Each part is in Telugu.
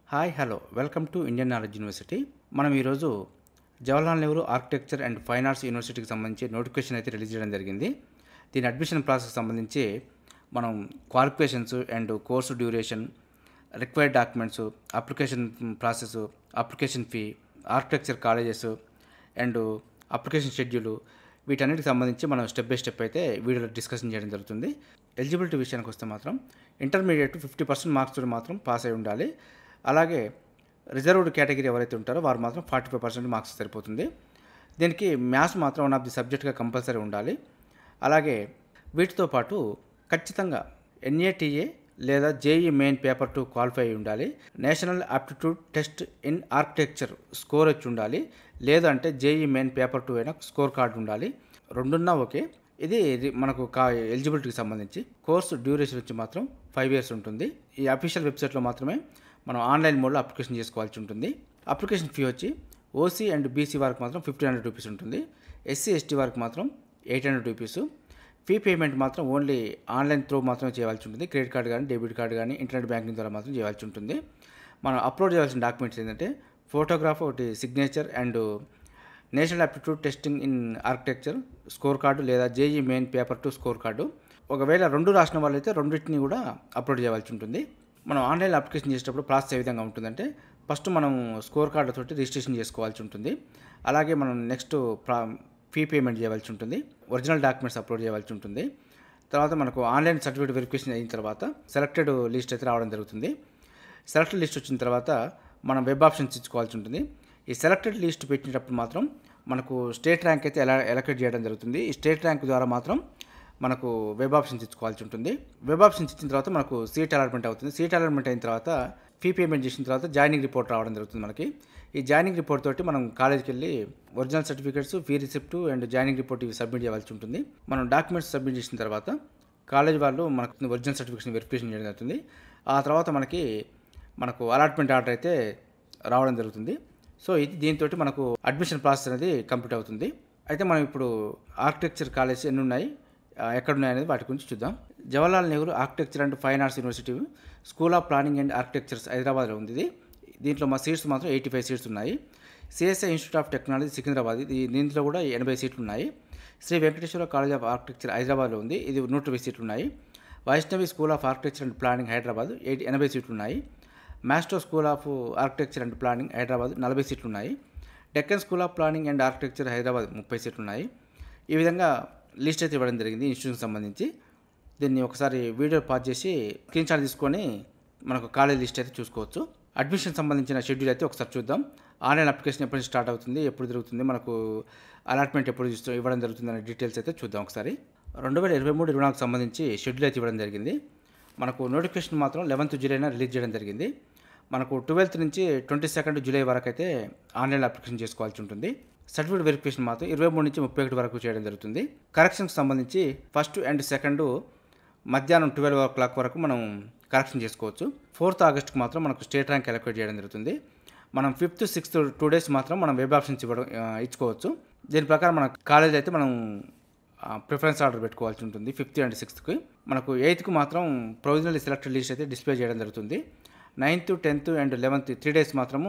hi hello welcome to Indian knowledge university మనం ఈరోజు Jawaharlal Nehru architecture and fine arts యూనివర్సిటీకి సంబంధించి నోటిఫికేషన్ అయితే రిలీజ్ చేయడం జరిగింది దీని అడ్మిషన్ ప్రాసెస్కి సంబంధించి మనం qualifications and course duration required documents application process application fee architecture colleges and application schedule వీటన్నిటికి సంబంధించి మనం స్టెప్ బై స్టెప్ అయితే వీడియోలో డిస్కషన్ చేయడం జరుగుతుంది ఎలిజిబిలిటీ విషయానికి వస్తే మాత్రం ఇంటర్మీడియట్ ఫిఫ్టీ పర్సెంట్ మార్క్స్ మాత్రం పాస్ అయి ఉండాలి అలాగే రిజర్వ్డ్ కేటగిరీ ఎవరైతే ఉంటారో వారు మాత్రం ఫార్టీ ఫైవ్ పర్సెంట్ మార్క్స్ సరిపోతుంది దీనికి మ్యాథ్స్ మాత్రం వన్ ఆఫ్ ది సబ్జెక్ట్గా కంపల్సరీ ఉండాలి అలాగే వీటితో పాటు ఖచ్చితంగా ఎన్ఏటిఏ లేదా JEE main paper two qualify అయి ఉండాలి national aptitude test in architecture score వచ్చి ఉండాలి లేదంటే జేఈ మెయిన్ పేపర్ టూ అయినా స్కోర్ కార్డు ఉండాలి రెండున్నా ఓకే ఇది రి- మనకు కా ఎలిజిబిలిటీకి సంబంధించి కోర్సు డ్యూరేషన్ వచ్చి మాత్రం ఫైవ్ ఇయర్స్ ఉంటుంది ఈ అఫీషియల్ వెబ్సైట్లో మాత్రమే మనం ఆన్లైన్ మోడ్లో అప్లికేషన్ చేసుకోవాల్సి ఉంటుంది అప్లికేషన్ ఫీ వచ్చి ఓసీ అండ్ బీసీ వారికి మాత్రం ఫిఫ్టీన్ హండ్రెడ్ రూపీస్ ఉంటుంది ఎస్సీ ఎస్టీ వారికి మాత్రం eight hundred rupees fee payment మాత్రం ఓన్లీ ఆన్లైన్ త్రూ మాత్రమే చేయాల్సి ఉంటుంది క్రెడిట్ కార్డు కానీ డెబిట్ కార్డు కానీ ఇంటర్నెట్ బ్యాంకింగ్ ద్వారా మాత్రం చేయాల్సి ఉంటుంది మనం అప్లోడ్ చేయాల్సిన డాక్యుమెంట్స్ ఏంటంటే ఫోటోగ్రాఫ్ ఒకటి signature and national aptitude testing in architecture score card లేదా JEE main paper two score card ఒకవేళ రెండు రాసిన వాళ్ళైతే రెండింటిని కూడా అప్లోడ్ చేయాల్సి ఉంటుంది మనం ఆన్లైన్ అప్లికేషన్ చేసేటప్పుడు ప్రాసెస్ ఏ విధంగా ఉంటుందంటే ఫస్ట్ మనం స్కోర్ కార్డు తోటి రిజిస్ట్రేషన్ చేసుకోవాల్సి ఉంటుంది అలాగే మనం నెక్స్ట్ ప్రా ఫీ పేమెంట్ చేయవలసి ఉంటుంది ఒరిజినల్ డాక్యుమెంట్స్ అప్లోడ్ చేయవలసి ఉంటుంది తర్వాత మనకు ఆన్లైన్ సర్టిఫికేట్ వెరిఫికేషన్ అయిన తర్వాత సెలెక్టెడ్ లిస్ట్ అయితే రావడం జరుగుతుంది సెలెక్టెడ్ లిస్ట్ వచ్చిన తర్వాత మనం వెబ్ ఆప్షన్స్ ఇచ్చుకోవాల్సి ఉంటుంది ఈ సెలెక్టెడ్ లిస్ట్ పెట్టినప్పుడు మాత్రం మనకు స్టేట్ ర్యాంక్ అయితే ఎలా ఎలకేట్ చేయడం జరుగుతుంది ఈ స్టేట్ ర్యాంక్ ద్వారా మాత్రం మనకు వెబ్ ఆప్షన్స్ ఇచ్చుకోవాల్సి ఉంటుంది వెబ్ ఆప్షన్స్ ఇచ్చిన తర్వాత మనకు సీట్ అలాట్మెంట్ అవుతుంది సీట్ అలాట్మెంట్ అయిన తర్వాత ఫీ పేమెంట్ చేసిన తర్వాత జాయినింగ్ రిపోర్ట్ రావడం జరుగుతుంది మనకి ఈ జాయినింగ్ రిపోర్ట్ తోటి మనం కాలేజ్కి వెళ్ళి original certificates fee receipt and joining report ఇవి సబ్మిట్ చేయాల్సి ఉంటుంది మనం డాక్యుమెంట్స్ సబ్మిట్ చేసిన తర్వాత కాలేజ్ వాళ్ళు మనకు ఒరిజినల్ సర్టిఫికేషన్ వెరిఫికేషన్ చేయడం జరుగుతుంది ఆ తర్వాత మనకి మనకు అలాట్మెంట్ ఆర్డర్ అయితే రావడం జరుగుతుంది సో ఇది దీంతో మనకు అడ్మిషన్ ప్రాసెస్ అనేది కంప్లీట్ అవుతుంది అయితే మనం ఇప్పుడు ఆర్కిటెక్చర్ కాలేజ్ ఎన్ని ఉన్నాయి ఆ, ఎక్కడ ఉన్నాయి అనేది వాటి గురించి చూద్దాం Jawaharlal Nehru architecture and fine arts university school of planning and architectures హైదరాబాద్లో ఉంది ఇది దీంట్లో మా సీట్స్ మాత్రం ఎయిటీ ఫైవ్ సీట్స్ ఉన్నాయి CSI institute of technology Secunderabad ఇది దీంట్లో కూడా ఎనభై సీట్లు ఉన్నాయి Sri Venkateswara college of architecture హైదరాబాద్లో ఉంది ఇది నూట ఇరవై సీట్లు ఉన్నాయి Vaishnavi school of architecture and planning Hyderabad eight ఎనభై సీట్లు ఉన్నాయి మాస్టో school of architecture and planning Hyderabad నలభై సీట్లు ఉన్నాయి Deccan school of planning and architecture Hyderabad ముప్పై సీట్లు ఉన్నాయి ఈ విధంగా లిస్ట్ అయితే ఇవ్వడం జరిగింది ఇన్స్టిట్యూట్కి సంబంధించి దీన్ని ఒకసారి వీడియో పాస్ చేసి స్క్రీన్ షాట్ తీసుకొని మనకు కాలేజ్ లిస్ట్ అయితే చూసుకోవచ్చు అడ్మిషన్ సంబంధించిన షెడ్యూల్ అయితే ఒకసారి చూద్దాం ఆన్లైన్ అప్లికేషన్ ఎప్పుడు స్టార్ట్ అవుతుంది ఎప్పుడు జరుగుతుంది మనకు అలాట్మెంట్ ఎప్పుడు ఇస్తూ ఇవ్వడం జరుగుతుంది అనే డీటెయిల్స్ అయితే చూద్దాం ఒకసారి రెండు వేల ఇరవై మూడు ఇరవై నాలుగు సంబంధించి షెడ్యూల్ అయితే ఇవ్వడం జరిగింది మనకు నోటిఫికేషన్ మాత్రం లెవెన్త్ జూలైన రిలీజ్ చేయడం జరిగింది మనకు ట్వెల్త్ నుంచి ట్వంటీ సెకండ్ జూలై వరకు అయితే ఆన్లైన్ అప్లికేషన్ చేసుకోవాల్సి ఉంటుంది సర్టిఫికేట్ వెరిఫికేషన్ మాత్రం ఇరవై మూడు నుంచి ముప్పై ఒకటి వరకు చేయడం జరుగుతుంది కరెక్షన్కి సంబంధించి ఫస్ట్ అండ్ సెకండ్ మధ్యాహ్నం ట్వెల్వ్ ఓ క్లాక్ వరకు మనం కరెక్షన్ చేసుకోవచ్చు ఫోర్త్ ఆగస్ట్కి మాత్రం మనకు స్టేట్ ర్యాంక్ ఎలక్యుయేట్ చేయడం జరుగుతుంది మనం ఫిఫ్త్ సిక్స్త్ టూ డేస్ మాత్రం మనం వెబ్ ఆప్షన్స్ ఇవ్వడం ఆ, ఇచ్చుకోవచ్చు దీని ప్రకారం మన కాలేజ్ అయితే మనం ప్రిఫరెన్స్ ఆర్డర్ పెట్టుకోవాల్సి ఉంటుంది ఫిఫ్త్ అండ్ సిక్స్త్కి మనకు ఎయిత్కి మాత్రం ప్రొవిజనల్ సెలెక్టెడ్ లిస్ట్ అయితే డిస్ప్లే చేయడం జరుగుతుంది ninth tenth and eleventh three days మాత్రము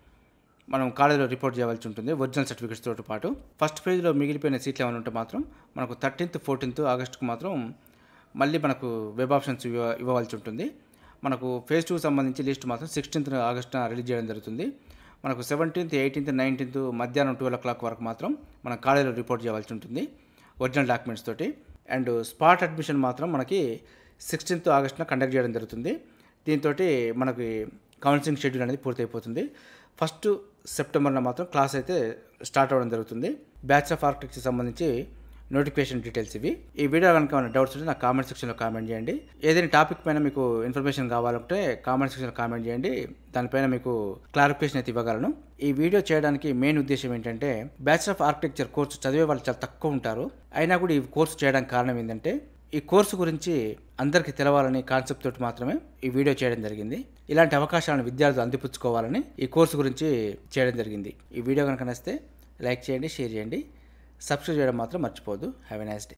మనం కాలేజీలో రిపోర్ట్ చేయవలసి ఉంటుంది ఒరిజినల్ సర్టిఫికేట్స్ తోటి పాటు ఫస్ట్ పేజ్లో మిగిలిపోయిన సీట్లు ఏమైనా ఉంటే మాత్రం మనకు థర్టీన్త్ ఫోర్టీన్త్ ఆగస్టుకు మాత్రం మళ్ళీ మనకు వెబ్ ఆప్షన్స్ ఇవ్వ ఇవ్వవలసి ఉంటుంది మనకు ఫేజ్ టూ సంబంధించి లిస్ట్ మాత్రం సిక్స్టీన్త్ ఆగస్టున రిలీజ్ చేయడం జరుగుతుంది మనకు సెవెంటీన్త్ ఎయిటీన్త్ నైన్టీన్త్ మధ్యాహ్నం ట్వెల్వ్ ఓ క్లాక్ వరకు మాత్రం మనం కాలేజీలో రిపోర్ట్ చేయవలసి ఉంటుంది ఒరిజినల్ డాక్యుమెంట్స్ తోటి అండ్ స్పాట్ అడ్మిషన్ మాత్రం మనకి సిక్స్టీన్త్ ఆగస్టున కండక్ట్ చేయడం జరుగుతుంది దీంతో మనకి కౌన్సిలింగ్ షెడ్యూల్ అనేది పూర్తయిపోతుంది ఫస్ట్ సెప్టెంబర్లో మాత్రం క్లాస్ అయితే స్టార్ట్ అవ్వడం జరుగుతుంది బ్యాచ్ ఆఫ్ ఆర్కిటెక్చర్ సంబంధించి నోటిఫికేషన్ డీటెయిల్స్ ఇవి ఈ వీడియో కనుక ఏమైనా డౌట్స్ ఉంటే నాకు కామెంట్ సెక్షన్లో కామెంట్ చేయండి ఏదైనా టాపిక్ పైన మీకు ఇన్ఫర్మేషన్ కావాలంటే కామెంట్ సెక్షన్లో కామెంట్ చేయండి దానిపైన మీకు క్లారిఫికేషన్ అయితే ఇవ్వగలను ఈ వీడియో చేయడానికి మెయిన్ ఉద్దేశం ఏంటంటే బ్యాచులర్ ఆఫ్ ఆర్కిటెక్చర్ కోర్సు చదివే వాళ్ళు చాలా తక్కువ ఉంటారు అయినా కూడా ఈ కోర్సు చేయడానికి కారణం ఏంటంటే ఈ కోర్సు గురించి అందరికీ తెలవాలని కాన్సెప్ట్ తోటి మాత్రమే ఈ వీడియో చేయడం జరిగింది ఇలాంటి అవకాశాలను విద్యార్థులు అందిపుచ్చుకోవాలని ఈ కోర్సు గురించి చేయడం జరిగింది ఈ వీడియో కనుక నచ్చితే లైక్ చేయండి షేర్ చేయండి సబ్స్క్రైబ్ చేయడం మాత్రం మర్చిపోవద్దు హ్యావ్ ఎ నైస్ డే